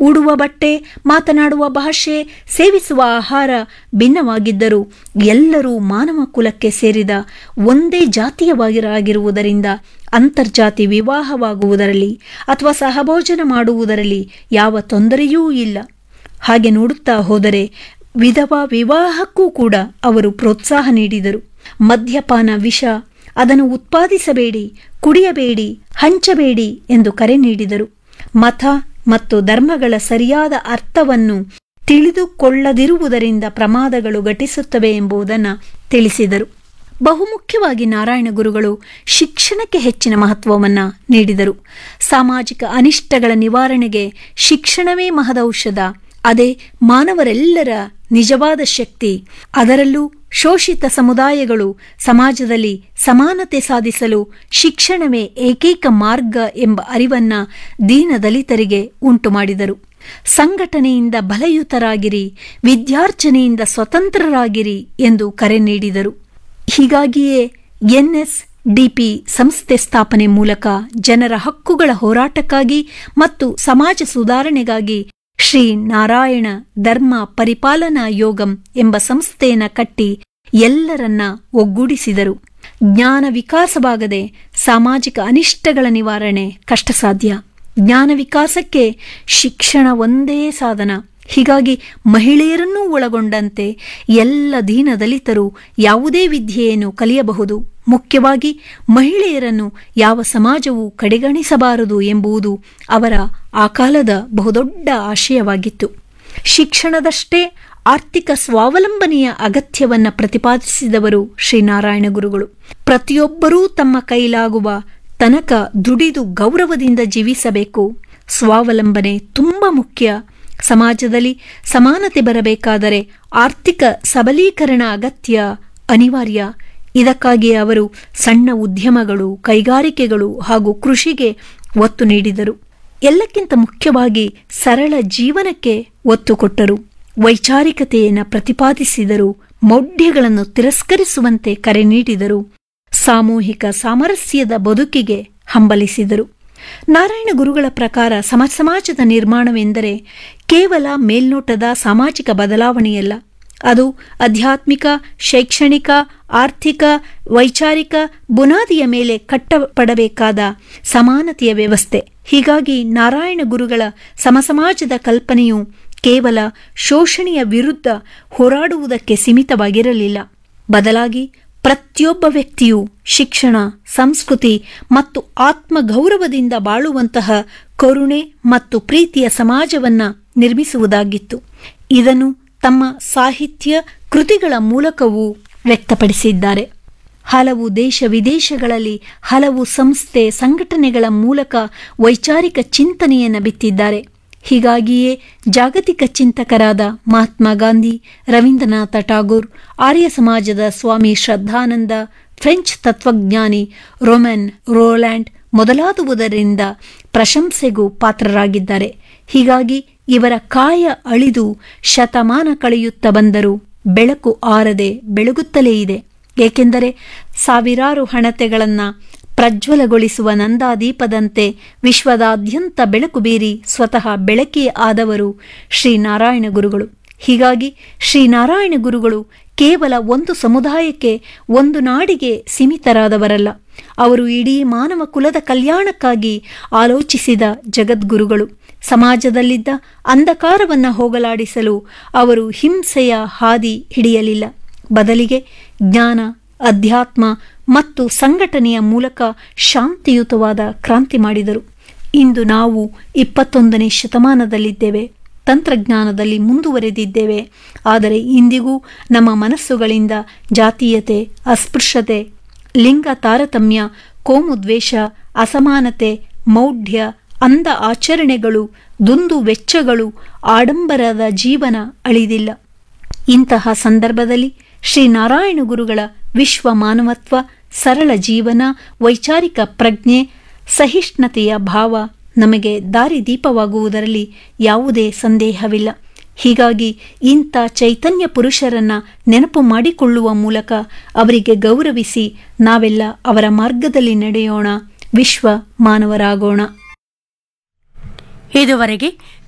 ಉಡುವ ಬಟ್ಟೆ ಮಾತನಾಡುವ ಭಾಷೆ ಸೇವಿಸುವ ಆಹಾರ ಭಿನ್ನವಾಗಿದ್ದರೂ ಎಲ್ಲರೂ ಮಾನವ ಕುಲಕ್ಕೆ ಸೇರಿದ ಒಂದೇ ಜಾತಿಯವಾಗಿರಾಗಿರುವುದರಿಂದ ಅಂತರ್ಜಾತಿ ವಿವಾಹವಾಗುವುದರಲ್ಲಿ ಅಥವಾ ಸಹಭೋಜನ ಮಾಡುವುದರಲ್ಲಿ ಯಾವ ತೊಂದರೆಯೂ ಇಲ್ಲ ಹಾಗೆ ನೋಡುತ್ತಾ ಹೋದರೆ ವಿಧವಾ ವಿವಾಹಕ್ಕೂ ಕೂಡ ಅವರು ಪ್ರೋತ್ಸಾಹ ನೀಡಿದರು ಮದ್ಯಪಾನ ವಿಷ ಅದನ್ನು ಉತ್ಪಾದಿಸಬೇಡಿ ಕುಡಿಯಬೇಡಿ ಹಂಚಬೇಡಿ ಎಂದು ಕರೆ ನೀಡಿದರು ಮತ ಮತ್ತು ಧರ್ಮಗಳ ಸರಿಯಾದ ಅರ್ಥವನ್ನು ತಿಳಿದುಕೊಳ್ಳದಿರುವುದರಿಂದ ಪ್ರಮಾದಗಳು ಘಟಿಸುತ್ತವೆ ಎಂಬುದನ್ನು ತಿಳಿಸಿದರು ಬಹುಮುಖ್ಯವಾಗಿ ನಾರಾಯಣ ಗುರುಗಳು ಶಿಕ್ಷಣಕ್ಕೆ ಹೆಚ್ಚಿನ ಮಹತ್ವವನ್ನು ನೀಡಿದರು ಸಾಮಾಜಿಕ ಅನಿಷ್ಟಗಳ ನಿವಾರಣೆಗೆ ಶಿಕ್ಷಣವೇ ಮಹದೌಷಧ ಅದೇ ಮಾನವರೆಲ್ಲರ ನಿಜವಾದ ಶಕ್ತಿ ಅದರಲ್ಲೂ ಶೋಷಿತ ಸಮುದಾಯಗಳು ಸಮಾಜದಲ್ಲಿ ಸಮಾನತೆ ಸಾಧಿಸಲು ಶಿಕ್ಷಣವೇ ಏಕೈಕ ಮಾರ್ಗ ಎಂಬ ಅರಿವನ್ನ ದೀನದಲಿತರಿಗೆ ಉಂಟುಮಾಡಿದರು ಸಂಘಟನೆಯಿಂದ ಬಲಯುತರಾಗಿರಿ ವಿದ್ಯಾರ್ಜನೆಯಿಂದ ಸ್ವತಂತ್ರರಾಗಿರಿ ಎಂದು ಕರೆ ನೀಡಿದರು ಹೀಗಾಗಿಯೇ ಎನ್ಎಸ್ ಡಿಪಿ ಸಂಸ್ಥೆ ಸ್ಥಾಪನೆ ಮೂಲಕ ಜನರ ಹಕ್ಕುಗಳ ಹೋರಾಟಕ್ಕಾಗಿ ಮತ್ತು ಸಮಾಜ ಸುಧಾರಣೆಗಾಗಿ ಶ್ರೀ ನಾರಾಯಣ ಧರ್ಮ ಪರಿಪಾಲನಾ ಯೋಗಂ ಎಂಬ ಸಂಸ್ಥೆಯನ್ನ ಕಟ್ಟಿ ಎಲ್ಲರನ್ನ ಒಗ್ಗೂಡಿಸಿದರು ಜ್ಞಾನ ವಿಕಾಸವಾಗದೆ ಸಾಮಾಜಿಕ ಅನಿಷ್ಟಗಳ ನಿವಾರಣೆ ಕಷ್ಟಸಾಧ್ಯ ಜ್ಞಾನ ವಿಕಾಸಕ್ಕೆ ಶಿಕ್ಷಣ ಒಂದೇ ಸಾಧನ ಹೀಗಾಗಿ ಮಹಿಳೆಯರನ್ನೂ ಒಳಗೊಂಡಂತೆ ಎಲ್ಲ ದೀನದಲಿತರು ಯಾವುದೇ ವಿದ್ಯೆಯನ್ನು ಕಲಿಯಬಹುದು ಮುಖ್ಯವಾಗಿ ಮಹಿಳೆಯರನ್ನು ಯಾವ ಸಮಾಜವೂ ಕಡೆಗಣಿಸಬಾರದು ಎಂಬುದು ಅವರ ಆ ಕಾಲದ ಬಹುದೊಡ್ಡ ಆಶಯವಾಗಿತ್ತು ಶಿಕ್ಷಣದಷ್ಟೇ ಆರ್ಥಿಕ ಸ್ವಾವಲಂಬನೆಯ ಅಗತ್ಯವನ್ನ ಪ್ರತಿಪಾದಿಸಿದವರು ಶ್ರೀನಾರಾಯಣ ಗುರುಗಳು ಪ್ರತಿಯೊಬ್ಬರೂ ತಮ್ಮ ಕೈಲಾಗುವ ತನಕ ದುಡಿದು ಗೌರವದಿಂದ ಜೀವಿಸಬೇಕು ಸ್ವಾವಲಂಬನೆ ತುಂಬಾ ಮುಖ್ಯ ಸಮಾಜದಲ್ಲಿ ಸಮಾನತೆ ಬರಬೇಕಾದರೆ ಆರ್ಥಿಕ ಸಬಲೀಕರಣ ಅಗತ್ಯ ಅನಿವಾರ್ಯ ಇದಕ್ಕಾಗಿ ಅವರು ಸಣ್ಣ ಉದ್ಯಮಗಳು ಕೈಗಾರಿಕೆಗಳು ಹಾಗೂ ಕೃಷಿಗೆ ಒತ್ತು ನೀಡಿದರು ಎಲ್ಲಕ್ಕಿಂತ ಮುಖ್ಯವಾಗಿ ಸರಳ ಜೀವನಕ್ಕೆ ಒತ್ತು ಕೊಟ್ಟರು ವೈಚಾರಿಕತೆಯನ್ನು ಪ್ರತಿಪಾದಿಸಿದರು ಮೌಢ್ಯಗಳನ್ನು ತಿರಸ್ಕರಿಸುವಂತೆ ಕರೆ ನೀಡಿದರು ಸಾಮೂಹಿಕ ಸಾಮರಸ್ಯದ ಬದುಕಿಗೆ ಹಂಬಲಿಸಿದರು ನಾರಾಯಣ ಗುರುಗಳ ಪ್ರಕಾರ ಸಮ ಸಮಾಜದ ನಿರ್ಮಾಣವೆಂದರೆ ಕೇವಲ ಮೇಲ್ನೋಟದ ಸಾಮಾಜಿಕ ಬದಲಾವಣೆಯಲ್ಲ ಅದು ಆಧ್ಯಾತ್ಮಿಕ ಶೈಕ್ಷಣಿಕ ಆರ್ಥಿಕ ವೈಚಾರಿಕ ಬುನಾದಿಯ ಮೇಲೆ ಕಟ್ಟಪಡಬೇಕಾದ ಸಮಾನತೆಯ ವ್ಯವಸ್ಥೆ ಹೀಗಾಗಿ ನಾರಾಯಣ ಗುರುಗಳ ಸಮಸಮಾಜದ ಕಲ್ಪನೆಯು ಕೇವಲ ಶೋಷಣೆಯ ವಿರುದ್ಧ ಹೋರಾಡುವುದಕ್ಕೆ ಸೀಮಿತವಾಗಿರಲಿಲ್ಲ ಬದಲಾಗಿ ಪ್ರತಿಯೊಬ್ಬ ವ್ಯಕ್ತಿಯು ಶಿಕ್ಷಣ ಸಂಸ್ಕೃತಿ ಮತ್ತು ಆತ್ಮಗೌರವದಿಂದ ಬಾಳುವಂತಹ ಕರುಣೆ ಮತ್ತು ಪ್ರೀತಿಯ ಸಮಾಜವನ್ನ ನಿರ್ಮಿಸುವುದಾಗಿತ್ತು ಇದನ್ನು ತಮ್ಮ ಸಾಹಿತ್ಯ ಕೃತಿಗಳ ಮೂಲಕವೂ ವ್ಯಕ್ತಪಡಿಸಿದ್ದಾರೆ ಹಲವು ದೇಶ ವಿದೇಶಗಳಲ್ಲಿ ಹಲವು ಸಂಸ್ಥೆ ಸಂಘಟನೆಗಳ ಮೂಲಕ ವೈಚಾರಿಕ ಚಿಂತನೆಯನ್ನು ಬಿತ್ತಿದ್ದಾರೆ ಹೀಗಾಗಿಯೇ ಜಾಗತಿಕ ಚಿಂತಕರಾದ ಮಹಾತ್ಮ ಗಾಂಧಿ ರವೀಂದ್ರನಾಥ ಟಾಗೋರ್ ಆರ್ಯ ಸಮಾಜದ ಸ್ವಾಮಿ ಶ್ರದ್ಧಾನಂದ ಫ್ರೆಂಚ್ ತತ್ವಜ್ಞಾನಿ ರೊಮೆನ್ ರೋಲ್ಯಾಂಡ್ ಮೊದಲಾದುವುದರಿಂದ ಪ್ರಶಂಸೆಗೂ ಪಾತ್ರರಾಗಿದ್ದಾರೆ ಹೀಗಾಗಿ ಇವರ ಕಾಯ ಅಳಿದು ಶತಮಾನ ಕಳೆಯುತ್ತಾ ಬಂದರೂ ಬೆಳಕು ಆರದೆ ಬೆಳಗುತ್ತಲೇ ಇದೆ ಏಕೆಂದರೆ ಸಾವಿರಾರು ಹಣತೆಗಳನ್ನ ಪ್ರಜ್ವಲಗೊಳಿಸುವ ನಂದಾದೀಪದಂತೆ ವಿಶ್ವದಾದ್ಯಂತ ಬೆಳಕು ಬೀರಿ ಸ್ವತಃ ಬೆಳಕೇ ಆದವರು ಶ್ರೀನಾರಾಯಣ ಗುರುಗಳು ಹೀಗಾಗಿ ಶ್ರೀನಾರಾಯಣ ಗುರುಗಳು ಕೇವಲ ಒಂದು ಸಮುದಾಯಕ್ಕೆ ಒಂದು ನಾಡಿಗೆ ಸೀಮಿತರಾದವರಲ್ಲ ಅವರು ಇಡೀ ಮಾನವ ಕುಲದ ಕಲ್ಯಾಣಕ್ಕಾಗಿ ಆಲೋಚಿಸಿದ ಜಗದ್ಗುರುಗಳು ಸಮಾಜದಲ್ಲಿದ್ದ ಅಂಧಕಾರವನ್ನ ಹೋಗಲಾಡಿಸಲು ಅವರು ಹಿಂಸೆಯ ಹಾದಿ ಹಿಡಿಯಲಿಲ್ಲ ಬದಲಿಗೆ ಜ್ಞಾನ ಅಧ್ಯಾತ್ಮ ಮತ್ತು ಸಂಘಟನೆಯ ಮೂಲಕ ಶಾಂತಿಯುತವಾದ ಕ್ರಾಂತಿ ಮಾಡಿದರು ಇಂದು ನಾವು ಇಪ್ಪತ್ತೊಂದನೇ ಶತಮಾನದಲ್ಲಿದ್ದೇವೆ ತಂತ್ರಜ್ಞಾನದಲ್ಲಿ ಮುಂದುವರೆದಿದ್ದೇವೆ ಆದರೆ ಇಂದಿಗೂ ನಮ್ಮ ಮನಸ್ಸುಗಳಿಂದ ಜಾತೀಯತೆ ಅಸ್ಪೃಶ್ಯತೆ ಲಿಂಗ ತಾರತಮ್ಯ ಕೋಮುದ್ವೇಷ ಅಸಮಾನತೆ ಮೌಢ್ಯ ಅಂಧ ಆಚರಣೆಗಳು ದುಂದು ವೆಚ್ಚಗಳು ಆಡಂಬರದ ಜೀವನ ಅಳಿದಿಲ್ಲ ಇಂತಹ ಸಂದರ್ಭದಲ್ಲಿ ಶ್ರೀನಾರಾಯಣ ಗುರುಗಳ ವಿಶ್ವ ಮಾನವತ್ವ ಸರಳ ಜೀವನ ವೈಚಾರಿಕ ಪ್ರಜ್ಞೆ ಸಹಿಷ್ಣುತೆಯ ಭಾವ ನಮಗೆ ದಾರಿದೀಪವಾಗುವುದರಲ್ಲಿ ಯಾವುದೇ ಸಂದೇಹವಿಲ್ಲ ಹೀಗಾಗಿ ಇಂಥ ಚೈತನ್ಯ ಪುರುಷರನ್ನ ನೆನಪು ಮಾಡಿಕೊಳ್ಳುವ ಮೂಲಕ ಅವರಿಗೆ ಗೌರವಿಸಿ ನಾವೆಲ್ಲ ಅವರ ಮಾರ್ಗದಲ್ಲಿ ನಡೆಯೋಣ ವಿಶ್ವ ಮಾನವರಾಗೋಣ ಇದುವರೆಗೆ